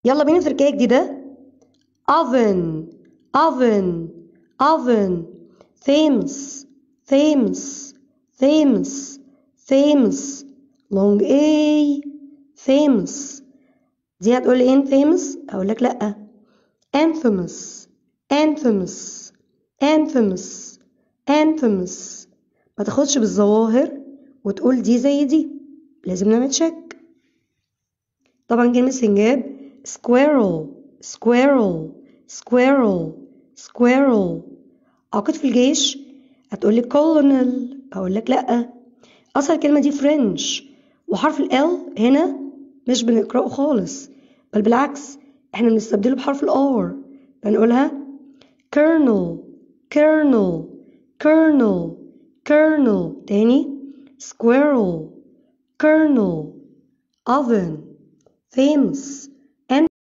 يلا بينا تركية جديدة oven oven oven famous famous famous famous long A famous دي هتقول لي ايه famous اقول لك لا infamous infamous infamous infamous ما تاخدش بالظواهر وتقول دي زي دي لازم نعمل تشيك طبعا كلمة سنجاب squirrel squirrel squirrel squirrel عقد في الجيش هتقول لي colonel اقول لك لا اصل الكلمة دي فرنش وحرف ال L هنا مش بنقرأه خالص بل بالعكس احنا بنستبدله بحرف الار بنقولها colonel colonel colonel colonel تاني squirrel colonel oven famous